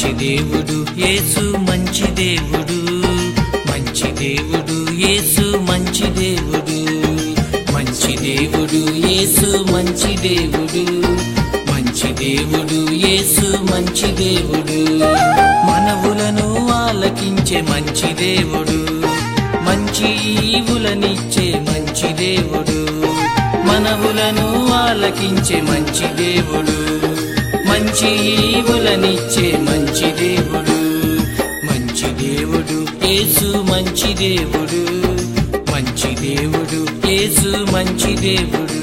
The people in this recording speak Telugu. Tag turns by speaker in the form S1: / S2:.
S1: మంచి దేవుడు యేసు మంచి దేవుడు మంచి దేవుడు యేసు మంచి దేవుడు మంచి దేవుడు యేసు మంచి దేవుడు మంచి దేవుడు యేసు మంచి దేవుడు మనవులను ఆలకించే మంచి దేవుడు మంచి ఈవులనిచ్చే మంచి దేవుడు మనవులను ఆలకించే మంచి దేవుడు మంచి ఈవులనిచ్చే మంచి దేవుడు మంచి దేవుడు యేసు మంచి దేవుడు మంచి దేవుడు యేసు మంచి దేవుడు